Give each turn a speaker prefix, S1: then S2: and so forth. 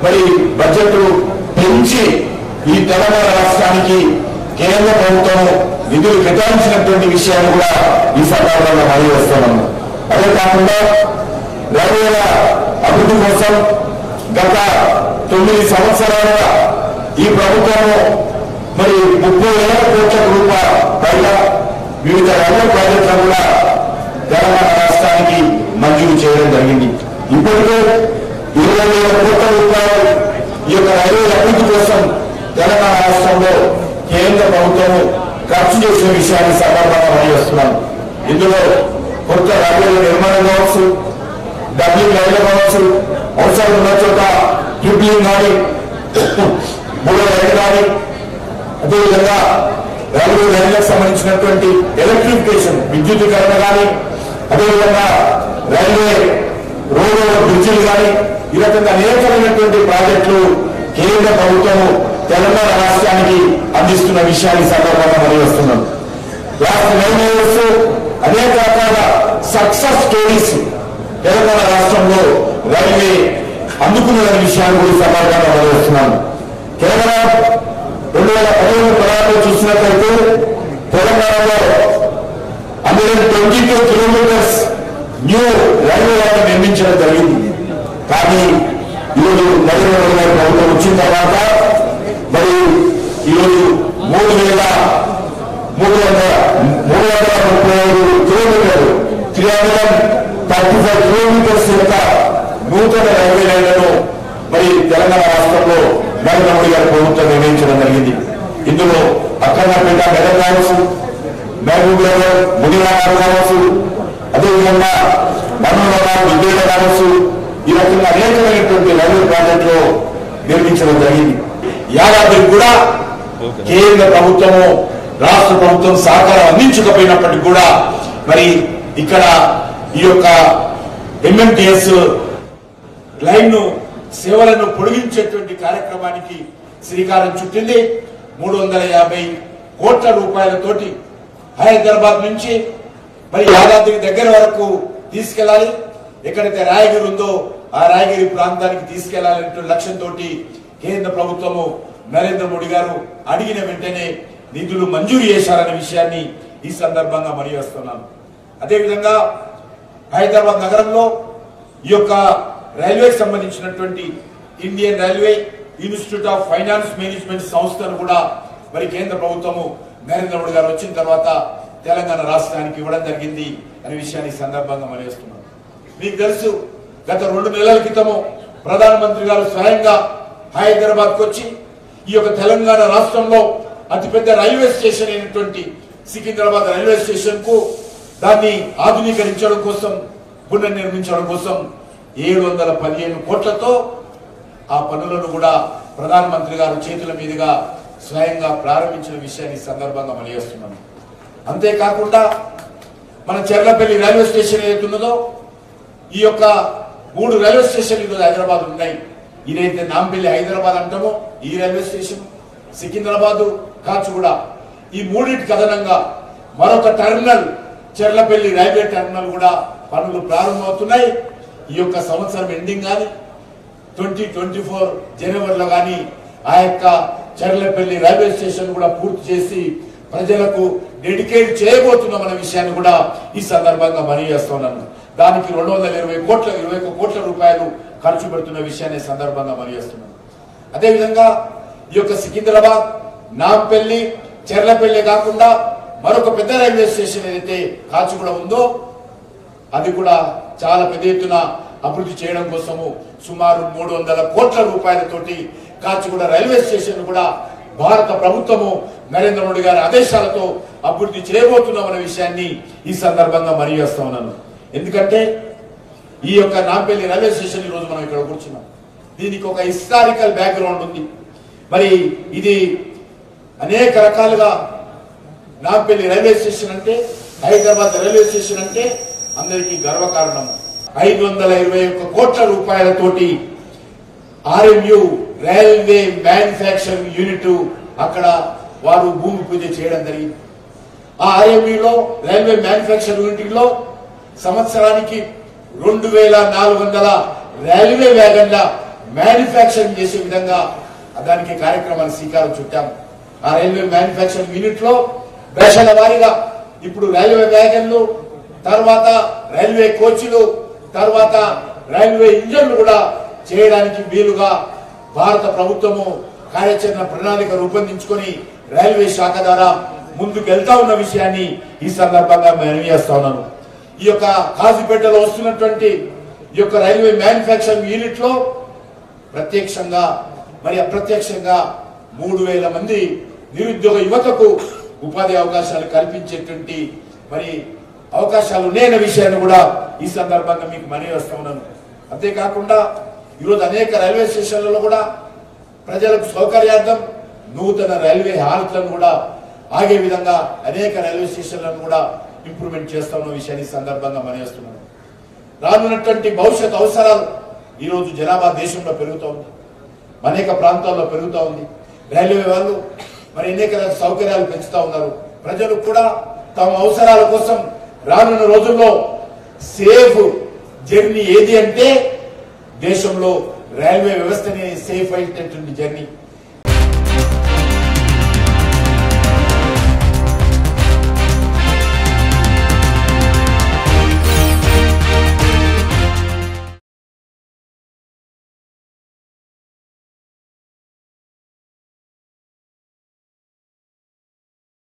S1: మరి బడ్జెట్ పెంచి ఈ తెలంగాణ రాష్ట్రానికి కేంద్ర ప్రభుత్వం నిధులు కేటాయించినటువంటి విషయాన్ని కూడా ఈ సందర్భంగా మళ్ళీ వస్తున్నాము అదే కాకుండా రైల్వేల అభివృద్ధి కోసం గత తొమ్మిది సంవత్సరాలుగా ఈ ప్రభుత్వము మరి ముప్పై వేల కోట్ల రూపాయల పైగా వివిధ రైల్వే ప్రాజెక్టులను కూడా తెలంగాణ రాష్ట్రానికి మంజూరు చేయడం జరిగింది ఇప్పటికే ఇరవై వేల కోట్ల రూపాయలు ఈ యొక్క రైల్వే అభివృద్ధి కోసం తెలంగాణ రాష్ట్రంలో కేంద్ర ప్రభుత్వం ఖర్చు చేసిన విషయాన్ని సందర్భంగా తెలియజేస్తున్నాను ఇందులో కొత్త రైల్వేల నిర్మాణం కావచ్చు డబ్లింగ్ రైలు కావచ్చు అవసరం ఉన్న చోట ట్రిప్లింగ్ కానీ మూడో రైలు కానీ అదేవిధంగా రైల్వే రైళ్లకు సంబంధించినటువంటి ఎలక్ట్రిఫికేషన్ విద్యుతీకరణ కానీ అదేవిధంగా రైల్వే రోడ్ బ్రిడ్జిలు కానీ ఈ రకంగా అనేకమైనటువంటి ప్రాజెక్టులు కేంద్ర ప్రభుత్వం తెలంగాణ రాష్ట్రానికి అందిస్తున్న విషయాన్ని సందర్భంగా తెలియజేస్తున్నాం లాస్ట్ నైన్ ఇయర్స్ అనేక రకాల సక్సెస్ స్టోరీస్ తెలంగాణ రాష్ట్రంలో రైల్వే అందుకున్న విషయాన్ని కూడా ఈ సందర్భంగా తెలియజేస్తున్నాను కేవలం రెండు వేల పదిహేను పదహారులో చూసినట్లయితే తెలంగాణలో hundred twenty two kilometres new railway line నిర్మించడం జరిగింది కానీ ఈరోజు నరేంద్ర మోడీ గారి ప్రభుత్వం వచ్చిన తర్వాత మరి ఈరోజు మూడు వేల మూడు వందల మూడు వందల ముప్పై ఐదు కిలోమీటర్లు three hundred thirty five kilometres యొక్క నూతన రైల్వే లైన్లను మరి తెలంగాణ రాష్ట్రంలో నరేంద్ర మోడీ గారి ప్రభుత్వం నిర్ణయించడం జరిగింది ఇందులో అక్కడపేట మెదక్ కావచ్చు మహబూబ్ నగర్ మునిరాబాద్ కావచ్చు అదేవిధంగా మన్నూరు విద్యుత్ కావచ్చు ఈ రకంగా అనేకమైనటువంటి రైల్వే ప్రాజెక్టులు నిర్మించడం జరిగింది యాదాద్రికి కూడా కేంద్ర ప్రభుత్వము రాష్ట్ర ప్రభుత్వం సహకారం అందించకపోయినప్పటికీ కూడా మరి ఇక్కడ ఈ యొక్క ఎంఎంటిఎస్ లైన్ ను సేవలను పొడిగించేటువంటి కార్యక్రమానికి శ్రీకారం చుట్టింది మూడు వందల యాభై కోట్ల రూపాయలతోటి హైదరాబాద్ నుంచి మరి యాదాద్రి దగ్గర వరకు తీసుకెళ్లాలి ఎక్కడైతే రాయగిరి ఉందో ఆ రాయగిరి ప్రాంతానికి తీసుకెళ్లాలనే లక్ష్యంతో కేంద్ర ప్రభుత్వము నరేంద్ర మోడీ గారు అడిగిన వెంటనే నిధులు మంజూరు చేశారనే విషయాన్ని ఈ సందర్భంగా మనవేస్తున్నాను అదేవిధంగా హైదరాబాద్ నగరంలో ఈ యొక్క రైల్వేకి సంబంధించినటువంటి Indian railway institute of finance management సంస్థను కూడా మరి కేంద్ర ప్రభుత్వము నరేంద్ర మోడీ గారు వచ్చిన తర్వాత తెలంగాణ రాష్ట్రానికి ఇవ్వడం జరిగింది అనే విషయాన్ని ఈ సందర్భంగా మనవేస్తున్నాం మీకు తెలుసు గత రెండు నెలల క్రితము ప్రధానమంత్రి గారు స్వయంగా హైదరాబాద్కు వచ్చి ఈ యొక్క తెలంగాణ రాష్ట్రంలో అతిపెద్ద రైల్వే స్టేషన్ అయినటువంటి సికింద్రాబాద్ రైల్వే స్టేషన్ కు దాన్ని ఆధునీకరించడం కోసం పునర్నిర్మించడం కోసం ఏడు వందల పదిహేను కోట్లతో ఆ పనులను కూడా ప్రధానమంత్రి గారు చేతుల మీదుగా స్వయంగా ప్రారంభించిన విషయాన్ని ఈ సందర్భంగా మనయేస్తున్నాను అంతేకాకుండా మన చెర్లపల్లి రైల్వే స్టేషన్ ఏదైతే ఉన్నదో ఈ యొక్క మూడు రైల్వే స్టేషన్లు ఈరోజు హైదరాబాద్ ఉన్నాయి ఇదైతే నాంపల్లి హైదరాబాద్ అంటామో ఈ రైల్వే స్టేషన్ సికింద్రాబాద్ కాచిగూడ ఈ మూడింటికి అదనంగా మరొక టెర్మినల్ చెర్లపల్లి రైల్వే టెర్మినల్ కూడా పనులు ప్రారంభమవుతున్నాయి ఈ యొక్క సంవత్సరం ఎండింగ్ కానీ ట్వంటీ ట్వంటీ ఫోర్ జనవరిలో కానీ ఆ యొక్క చర్లపల్లి రైల్వే స్టేషన్ కూడా పూర్తి చేసి ప్రజలకు డెడికేట్ చేయబోతున్నామన్న విషయాన్ని కూడా ఈ సందర్భంగా మనవి చేస్తున్నాను దానికి రెండు వందల ఇరవై కోట్ల ఇరవై ఒక్క కోట్ల రూపాయలు ఖర్చు పెడుతున్న విషయాన్ని ఈ సందర్భంగా మనవి చేస్తున్నాను అదేవిధంగా ఈ యొక్క సికింద్రాబాద్ నాంపల్లి చెర్లపల్లి కాకుండా మరొక పెద్ద రైల్వే స్టేషన్ ఏదైతే కాచిగూడ ఉందో అది కూడా చాలా పెద్ద ఎత్తున అభివృద్ధి చేయడం కోసము సుమారు మూడు వందల కోట్ల రూపాయలతోటి కాచిగూడ రైల్వే స్టేషన్ కూడా భారత ప్రభుత్వము నరేంద్ర మోడీ గారి ఆదేశాలతో అభివృద్ధి చేయబోతున్నామన్న విషయాన్ని ఈ సందర్భంగా మనవి చేస్తా ఉన్నాను ఎందుకంటే ఈ యొక్క నాంపల్లి రైల్వే స్టేషన్ ఈ రోజు మనం ఇక్కడ కూర్చున్నాం దీనికి ఒక హిస్టారికల్ బ్యాక్గ్రౌండ్ ఉంది మరి ఇది అనేక రకాలుగా నాంపల్లి రైల్వే స్టేషన్ అంటే హైదరాబాద్ రైల్వే స్టేషన్ అంటే అందరికీ గర్వకారణం ఐదు వందల ఇరవై ఒక్క కోట్ల రూపాయలతోటి ఆర్ఎంయు రైల్వే మ్యానుఫ్యాక్చరింగ్ యూనిట్ అక్కడ వారు భూమి పూజ చేయడం జరిగింది ఆ ఆర్ఎంయులో రైల్వే మ్యానుఫ్యాక్చరింగ్ యూనిట్ లో సంవత్సరానికి రెండు వేల నాలుగు వందల రైల్వే వ్యాగన్ల
S2: మ్యానుఫ్యాక్చరింగ్ చేసే విధంగా దానికి కార్యక్రమాన్ని శ్రీకారం చుట్టాం ఆ రైల్వే మ్యానుఫ్యాక్చరింగ్ యూనిట్ లో దశల వారీగా ఇప్పుడు రైల్వే వ్యాగన్లు తర్వాత రైల్వే కోచ్లు తర్వాత రైల్వే ఇంజన్లు కూడా చేయడానికి వీలుగా భారత ప్రభుత్వము కార్యాచరణ ప్రణాళిక రూపొందించుకొని రైల్వే శాఖ ద్వారా ముందుకు వెళ్తా ఉన్న విషయాన్ని ఈ సందర్భంగా మనం చేస్తా ఉన్నాను ఈ యొక్క కాజీపేటలో వస్తున్నటువంటి ఈ యొక్క రైల్వే మ్యానుఫ్యాక్చరింగ్ యూనిట్ లో ప్రత్యక్షంగా మరి అప్రత్యక్షంగా మూడు వేల మంది నిరుద్యోగ యువతకు ఉపాధి అవకాశాలు కల్పించేటువంటి మరి అవకాశాలు ఉన్నాయన్న విషయాన్ని కూడా ఈ సందర్భంగా మీకు మనవి వస్తా ఉన్నాను అంతేకాకుండా ఈరోజు అనేక రైల్వే స్టేషన్లలో కూడా ప్రజలకు సౌకర్యార్థం నూతన రైల్వే హాల్ట్లను కూడా ఆగే విధంగా అనేక రైల్వే స్టేషన్లను కూడా ఇంప్రూవ్మెంట్ చేస్తా ఉన్న విషయాన్ని ఈ సందర్భంగా మనవేస్తున్నాను రానున్నటువంటి భవిష్యత్ అవసరాలు ఈరోజు జనాభా దేశంలో పెరుగుతూ ఉంది అనేక ప్రాంతాల్లో పెరుగుతూ ఉంది రైల్వే వాళ్ళు మరి అనేక రకాల సౌకర్యాలు పెంచుతా ఉన్నారు ప్రజలు కూడా తమ అవసరాల కోసం రానున్న రోజుల్లో సేఫ్ జర్నీ ఏది అంటే దేశంలో రైల్వే వ్యవస్థని సేఫ్ అయినటువంటి జర్నీ